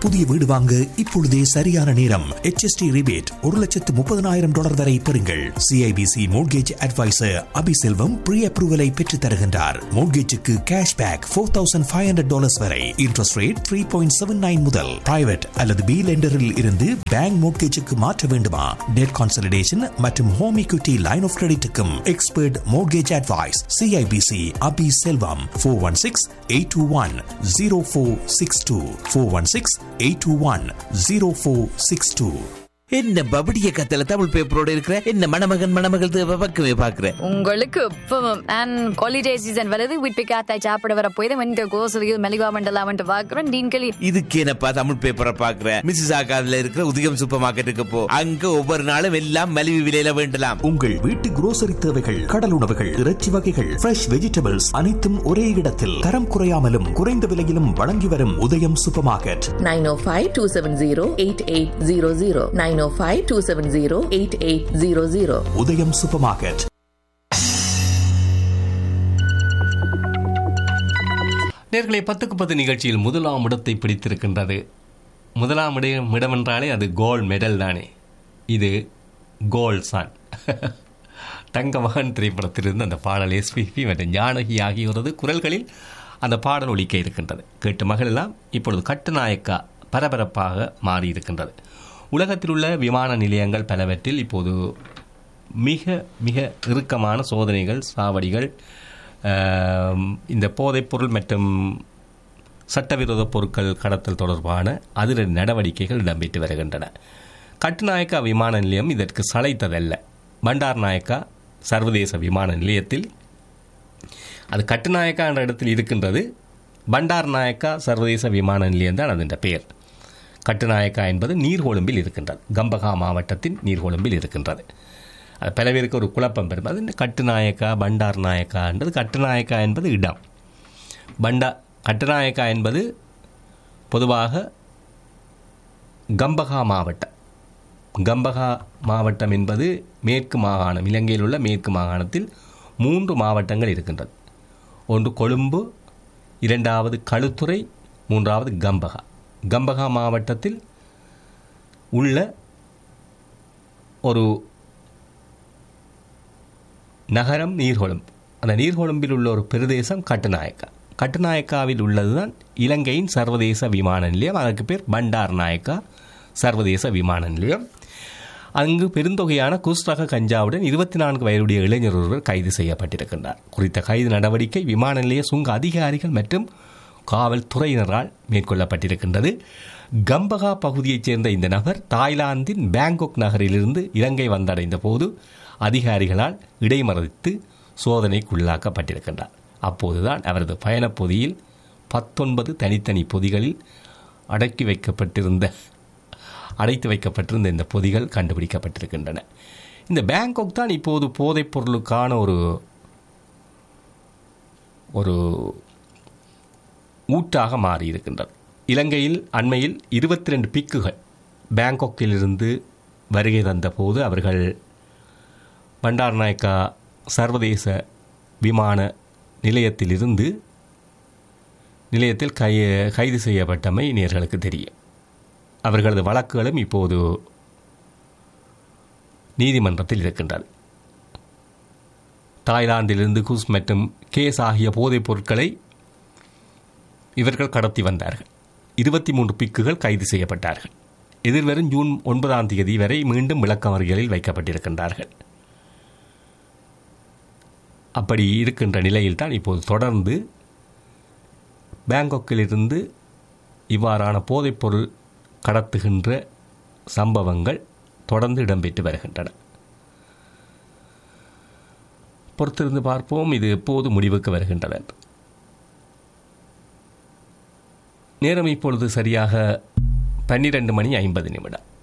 புதிய வீடு வாங்க இப்பொழுதே சரியான நேரம் HST ரிபேட் ஒரு லட்சத்து முப்பதனாயிரம் டாலர் வரை பெறுங்கள் CIBC mortgage advisor Abiselvam pre அப்ரூவலை பெற்றுத் தருகின்றார் மோட்கேஜுக்கு cash back four thousand five hundred dollars வரை interest rate three point seven nine முதல் பிரைவேட் அல்லது பி லெண்டரில் இருந்து பேங்க் மோட்கேஜுக்கு மாற்ற வேண்டுமா டெட் கான்சல்டேஷன் மற்றும் ஹோம் equity லைன் ஆஃப் கிரெடிட்டுக்கும் expert mortgage advice CIBC Abi Selvam four one six eight two one zero four six two four one six eight two one zero four six two என்ன பபடிய கத்தல தமிழ் பேப்பரோட இருக்கிற என்ன மணமகன் மணமகள் தேவை பக்கமே பாக்குற உங்களுக்கு இப்பவும் அண்ட் ஹாலிடே சீசன் வருது வீட்டு காத்தாய் சாப்பிட வர போய் வந்து கோசலியில் மெலிகா மண்டலாம் வந்து பாக்குறோம் டீன்களி இதுக்கு என்னப்பா தமிழ் பேப்பரை பாக்குற மிஸ்ஸஸ் ஆகாதுல இருக்கிற உதயம் சூப்பர் மார்க்கெட்டுக்கு போ அங்க ஒவ்வொரு நாளும் எல்லாம் மலிவு விலையில வேண்டலாம் உங்கள் வீட்டு grocery தேவைகள் கடல் உணவுகள் இறைச்சி வகைகள் ஃப்ரெஷ் வெஜிடபிள்ஸ் அனைத்தும் ஒரே இடத்தில் தரம் குறையாமலும் குறைந்த விலையிலும் வழங்கி வரும் உதயம் சூப்பர் மார்க்கெட் 905-270-8800 905-270-8800 உதயம் சூப்பர் மார்க்கெட் நேர்களை பத்துக்கு பத்து நிகழ்ச்சியில் முதலாம் இடத்தை பிடித்திருக்கின்றது முதலாம் இடம் இடமென்றாலே அது கோல்ட் மெடல் தானே இது கோல்ட் சான் தங்க மகன் திரைப்படத்திலிருந்து அந்த பாடல் எஸ்பிபி மற்றும் ஞானகி ஆகியோரது குரல்களில் அந்த பாடல் ஒலிக்க இருக்கின்றது கேட்டு மகளெல்லாம் இப்பொழுது கட்டுநாயக்கா பரபரப்பாக மாறி இருக்கின்றது உலகத்தில் உள்ள விமான நிலையங்கள் பலவற்றில் இப்போது மிக மிக இறுக்கமான சோதனைகள் சாவடிகள் ஆம், இந்த போதைப்பொருள் மற்றும் சட்டவிரோத பொருட்கள் கடத்தல் தொடர்பான அதிரடி நடவடிக்கைகள் இடம்பெற்று வருகின்றன கட்டுநாயக்கா விமான நிலையம் இதற்கு சளைத்ததல்ல பண்டார் நாயக்கா சர்வதேச விமான நிலையத்தில் அது கட்டுநாயக்கா என்ற இடத்தில் இருக்கின்றது பண்டார் நாயக்கா சர்வதேச விமான நிலையம் தான் அதன் பெயர் கட்டுநாயக்கா என்பது நீர்கொழும்பில் இருக்கின்றது கம்பகா மாவட்டத்தின் நீர்கொழும்பில் இருக்கின்றது அது பல பேருக்கு ஒரு குழப்பம் பெறும் அது என்ன கட்டுநாயக்கா பண்டார் நாயக்கா என்பது கட்டுநாயக்கா என்பது இடம் பண்டா கட்டுநாயக்கா என்பது பொதுவாக கம்பகா மாவட்டம் கம்பகா மாவட்டம் என்பது மேற்கு மாகாணம் இலங்கையில் உள்ள மேற்கு மாகாணத்தில் மூன்று மாவட்டங்கள் இருக்கின்றது ஒன்று கொழும்பு இரண்டாவது களுத்துறை மூன்றாவது கம்பகா கம்பகா மாவட்டத்தில் உள்ள ஒரு நகரம் நீர்கொழும்பு அந்த நீர்கொழும்பில் உள்ள ஒரு பிரதேசம் கட்டுநாயக்கா கட்டுநாயக்காவில் உள்ளதுதான் இலங்கையின் சர்வதேச விமான நிலையம் அதற்கு பேர் பண்டார் நாயக்கா சர்வதேச விமான நிலையம் அங்கு பெருந்தொகையான குஸ்ரக கஞ்சாவுடன் இருபத்தி நான்கு வயதுடைய இளைஞர் ஒருவர் கைது செய்யப்பட்டிருக்கின்றார் குறித்த கைது நடவடிக்கை விமான நிலைய சுங்க அதிகாரிகள் மற்றும் காவல்துறையினரால் மேற்கொள்ளப்பட்டிருக்கின்றது கம்பகா பகுதியைச் சேர்ந்த இந்த நபர் தாய்லாந்தின் பேங்காக் நகரிலிருந்து இலங்கை வந்தடைந்த போது அதிகாரிகளால் இடைமறித்து சோதனைக்குள்ளாக்கப்பட்டிருக்கின்றார் அப்போதுதான் அவரது பயணப் பொதியில் பத்தொன்பது தனித்தனி பொதிகளில் அடக்கி வைக்கப்பட்டிருந்த அடைத்து வைக்கப்பட்டிருந்த இந்த பொதிகள் கண்டுபிடிக்கப்பட்டிருக்கின்றன இந்த பேங்காக் தான் இப்போது போதைப் பொருளுக்கான ஒரு ஒரு ஊட்டாக மாறியிருக்கின்றது இலங்கையில் அண்மையில் இருபத்தி ரெண்டு பிக்குகள் பேங்காக்கிலிருந்து வருகை தந்தபோது அவர்கள் பண்டார்நாயக்கா சர்வதேச விமான நிலையத்திலிருந்து நிலையத்தில் கை கைது செய்யப்பட்டமை நேர்களுக்கு தெரியும் அவர்களது வழக்குகளும் இப்போது நீதிமன்றத்தில் இருக்கின்றது தாய்லாந்திலிருந்து குஸ் மற்றும் கேஸ் ஆகிய போதைப் பொருட்களை இவர்கள் கடத்தி வந்தார்கள் இருபத்தி மூன்று பிக்குகள் கைது செய்யப்பட்டார்கள் எதிர்வரும் ஜூன் ஒன்பதாம் தேதி வரை மீண்டும் விளக்கமறியலில் வைக்கப்பட்டிருக்கின்றார்கள் அப்படி இருக்கின்ற நிலையில்தான் இப்போது தொடர்ந்து பேங்காக்கிலிருந்து இவ்வாறான போதைப்பொருள் கடத்துகின்ற சம்பவங்கள் தொடர்ந்து இடம்பெற்று வருகின்றன பொறுத்திருந்து பார்ப்போம் இது எப்போது முடிவுக்கு வருகின்றது என்று நேரம் இப்பொழுது சரியாக பன்னிரண்டு மணி ஐம்பது நிமிடம்